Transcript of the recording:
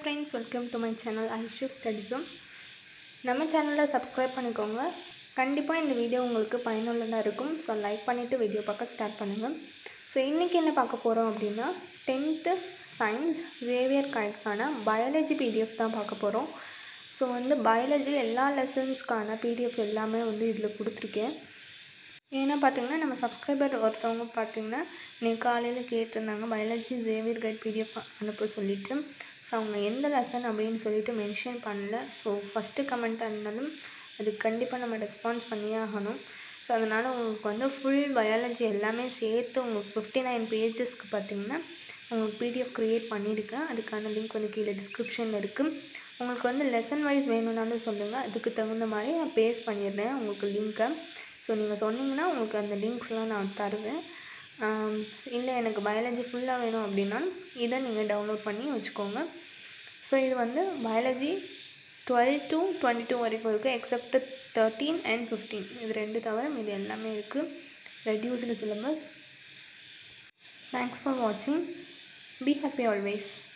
friends welcome to my channel Aishu study zone நம்ம சேனலை subscribe பண்ணிக்கோங்க கண்டிப்பாக இந்த வீடியோ உங்களுக்கு பயனுள்ளதாக இருக்கும் ஸோ லைக் பண்ணிவிட்டு வீடியோ பார்க்க ஸ்டார்ட் பண்ணுங்கள் ஸோ இன்றைக்கி என்ன பார்க்க போகிறோம் அப்படின்னா டென்த்து சயின்ஸ் ஜேவியர் கைட்கான பயாலஜி பிடிஎஃப் தான் பார்க்க போகிறோம் ஸோ வந்து பயாலஜி எல்லா லெசன்ஸ்க்கான பிடிஎஃப் எல்லாமே வந்து இதில் கொடுத்துருக்கேன் ஏன்னா பார்த்தீங்கன்னா நம்ம சப்ஸ்கிரைபர் ஒருத்தவங்க பார்த்தீங்கன்னா இன்னைக்கு காலையில் கேட்டிருந்தாங்க பயாலஜி ஜேவியர் கைட் பிடிஎஃப் அனுப்ப சொல்லிவிட்டு ஸோ அவங்க எந்த லெசன் அப்படின்னு சொல்லிட்டு மென்ஷன் பண்ணல ஸோ ஃபஸ்ட்டு கமெண்ட்டாக இருந்தாலும் அதுக்கு கண்டிப்பாக நம்ம ரெஸ்பான்ஸ் பண்ணியே ஆகணும் ஸோ அதனால் உங்களுக்கு வந்து ஃபுல் பயாலஜி எல்லாமே சேர்த்து உங்களுக்கு ஃபிஃப்டி நைன் பேஜஸ்க்கு பார்த்தீங்கன்னா உங்களுக்கு பிடிஎஃப் க்ரியேட் பண்ணியிருக்கேன் அதுக்கான லிங்க் வந்து கீழே டிஸ்கிரிப்ஷனில் இருக்குது உங்களுக்கு வந்து லெசன் வைஸ் வேணும்னாலும் சொல்லுங்கள் அதுக்கு தகுந்த மாதிரி நான் பேஸ்ட் பண்ணிடுறேன் உங்களுக்கு லிங்க்கை ஸோ நீங்கள் சொன்னீங்கன்னா உங்களுக்கு அந்த லிங்க்ஸ்லாம் நான் தருவேன் இல்லை எனக்கு பயாலஜி ஃபுல்லாக வேணும் அப்படின்னா இதை நீங்கள் டவுன்லோட் பண்ணி வச்சுக்கோங்க ஸோ இது வந்து biology twelve to twenty two வரைக்கும் இருக்குது எக்ஸப்ட் தேர்ட்டீன் அண்ட் ஃபிஃப்டீன் இது ரெண்டு தவிர இது எல்லாமே இருக்குது ரெடியூஸ்டு சிலபஸ் தேங்க்ஸ் ஃபார் வாட்சிங் பி ஹாப்பி ஆல்வேஸ்